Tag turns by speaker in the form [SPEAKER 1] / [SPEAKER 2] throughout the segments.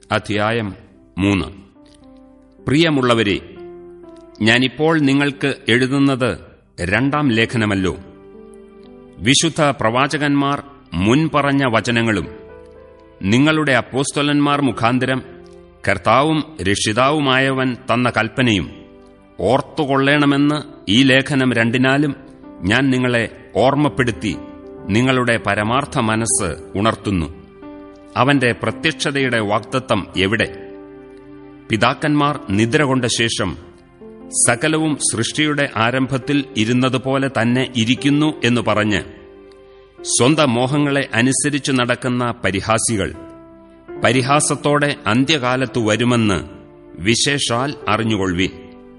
[SPEAKER 1] അധ്യായം മൂന്ന് പ്രിയമുള്ളവരെ ഞാനിപ്പോൾ നിങ്ങൾക്ക് എഴുതുന്നത് രണ്ടാം ലേഖനമല്ലോ വിശുദ്ധ പ്രവാചകന്മാർ മുൻപറഞ്ഞ വചനങ്ങളും നിങ്ങളുടെ അപ്പോസ്തലന്മാർ മുഖാന്തരം കർത്താവും രക്ഷിതാവുമായവൻ തന്ന കൽപ്പനയും ഓർത്തുകൊള്ളേണമെന്ന് ഈ ലേഖനം രണ്ടിനാലും ഞാൻ നിങ്ങളെ ഓർമ്മപ്പെടുത്തി നിങ്ങളുടെ പരമാർത്ഥ മനസ്സ് ഉണർത്തുന്നു അവന്റെ പ്രത്യക്ഷതയുടെ വാഗ്ദത്തം എവിടെ പിതാക്കന്മാർ നിദ്ര കൊണ്ട ശേഷം സകലവും സൃഷ്ടിയുടെ ആരംഭത്തിൽ ഇരുന്നതുപോലെ തന്നെ ഇരിക്കുന്നു എന്ന് പറഞ്ഞ് സ്വന്തം മോഹങ്ങളെ അനുസരിച്ചു നടക്കുന്ന പരിഹാസികൾ പരിഹാസത്തോടെ അന്ത്യകാലത്തു വരുമെന്ന് വിശേഷാൽ അറിഞ്ഞുകൊള്ളുവിൻ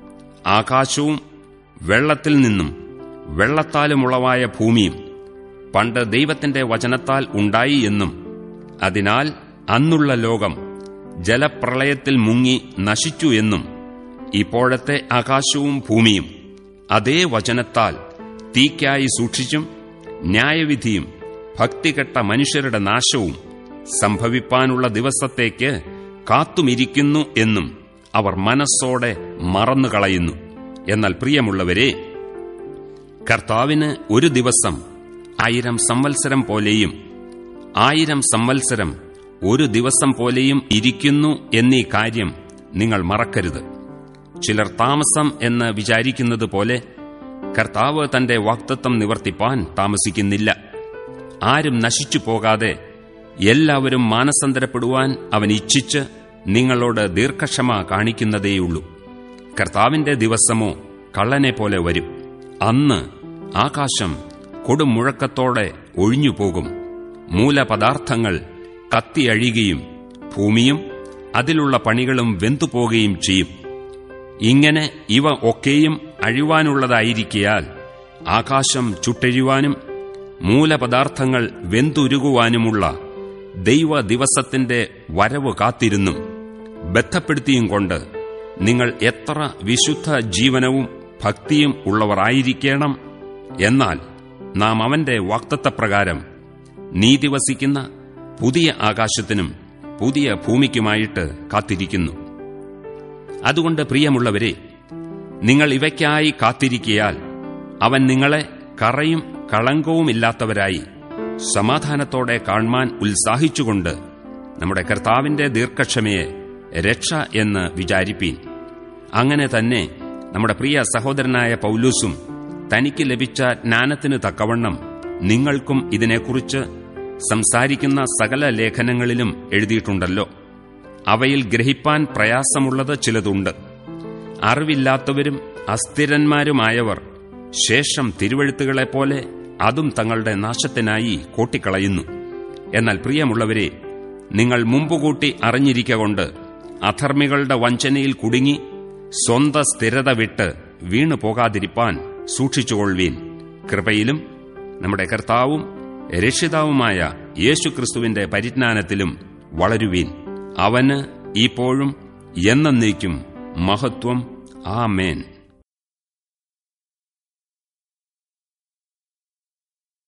[SPEAKER 1] ആകാശവും വെള്ളത്തിൽ നിന്നും വെള്ളത്താലുമുളവായ ഭൂമിയും പണ്ട് ദൈവത്തിന്റെ വചനത്താൽ ഉണ്ടായി എന്നും അതിനാൽ അന്നുള്ള ലോകം ജലപ്രളയത്തിൽ മുങ്ങി നശിച്ചു എന്നും ഇപ്പോഴത്തെ ആകാശവും ഭൂമിയും അതേ വചനത്താൽ തീക്കായി സൂക്ഷിച്ചും ന്യായവിധിയും ഭക്തികെട്ട മനുഷ്യരുടെ നാശവും സംഭവിപ്പാനുള്ള ദിവസത്തേക്ക് കാത്തുമിരിക്കുന്നു എന്നും അവർ മനസ്സോടെ മറന്നുകളയുന്നു എന്നാൽ പ്രിയമുള്ളവരെ കർത്താവിന് ഒരു ദിവസം ആയിരം സംവത്സരം പോലെയും ആയിരം സംവത്സരം ഒരു ദിവസം പോലെയും ഇരിക്കുന്നു എന്നീ കാര്യം നിങ്ങൾ മറക്കരുത് ചിലർ താമസം എന്ന് വിചാരിക്കുന്നത് പോലെ കർത്താവ് തന്റെ വാക്തത്വം നിവർത്തിപ്പാൻ താമസിക്കുന്നില്ല ആരും നശിച്ചു പോകാതെ എല്ലാവരും മാനസാന്തരപ്പെടുവാൻ അവൻ ഇച്ഛിച്ച് നിങ്ങളോട് ദീർഘക്ഷമ കാണിക്കുന്നതേയുള്ളൂ കർത്താവിന്റെ ദിവസമോ കള്ളനെ പോലെ വരും അന്ന് ആകാശം കൊടുമുഴക്കത്തോടെ ഒഴിഞ്ഞുപോകും മൂലപദാർത്ഥങ്ങൾ കത്തിയഴിയുകയും ഭൂമിയും അതിലുള്ള പണികളും വെന്തുപോകുകയും ചെയ്യും ഇങ്ങനെ ഇവ ഒക്കെയും അഴിവാനുള്ളതായിരിക്കയാൽ ആകാശം ചുട്ടഴിവാനും മൂലപദാർത്ഥങ്ങൾ വെന്തുരുകുവാനുമുള്ള ദൈവ ദിവസത്തിന്റെ വരവ് കാത്തിരുന്നും ബന്ധപ്പെടുത്തിയും കൊണ്ട് നിങ്ങൾ എത്ര വിശുദ്ധ ജീവനവും ഭക്തിയും ഉള്ളവരായിരിക്കണം എന്നാൽ നാം അവന്റെ വാക്തത്വപ്രകാരം നീതി വസിക്കുന്ന പുതിയ ആകാശത്തിനും പുതിയ ഭൂമിക്കുമായിട്ട് കാത്തിരിക്കുന്നു അതുകൊണ്ട് പ്രിയമുള്ളവരെ നിങ്ങൾ ഇവയ്ക്കായി കാത്തിരിക്കയാൽ അവൻ നിങ്ങളെ കറയും കളങ്കവുമില്ലാത്തവരായി സമാധാനത്തോടെ കാൺമാൻ ഉത്സാഹിച്ചുകൊണ്ട് നമ്മുടെ കർത്താവിന്റെ ദീർഘക്ഷമയെ രക്ഷ എന്ന് വിചാരിപ്പീൻ അങ്ങനെ തന്നെ നമ്മുടെ പ്രിയ സഹോദരനായ പൗലൂസും തനിക്ക് ലഭിച്ച ജ്ഞാനത്തിന് തക്കവണ്ണം നിങ്ങൾക്കും ഇതിനെക്കുറിച്ച് സംസാരിക്കുന്ന സകല ലേഖനങ്ങളിലും എഴുതിയിട്ടുണ്ടല്ലോ അവയിൽ ഗ്രഹിപ്പാൻ പ്രയാസമുള്ളത് ചിലതുണ്ട് അറിവില്ലാത്തവരും അസ്ഥിരന്മാരുമായവർ ശേഷം തിരുവഴുത്തുകളെപ്പോലെ അതും തങ്ങളുടെ നാശത്തിനായി കോട്ടിക്കളയുന്നു എന്നാൽ പ്രിയമുള്ളവരെ നിങ്ങൾ മുമ്പുകൂട്ടി അറിഞ്ഞിരിക്കൊണ്ട് അധർമ്മികളുടെ വഞ്ചനയിൽ കുടുങ്ങി സ്വന്ത സ്ഥിരത വിട്ട് വീണു പോകാതിരിപ്പാൻ സൂക്ഷിച്ചുകൊള്ളുവീൻ കൃപയിലും നമ്മുടെ കർത്താവും രക്ഷിതാവുമായ യേശുക്രിസ്തുവിന്റെ പരിജ്ഞാനത്തിലും വളരുവീൻ അവന് ഇപ്പോഴും എന്നേക്കും മഹത്വം ആമേൻ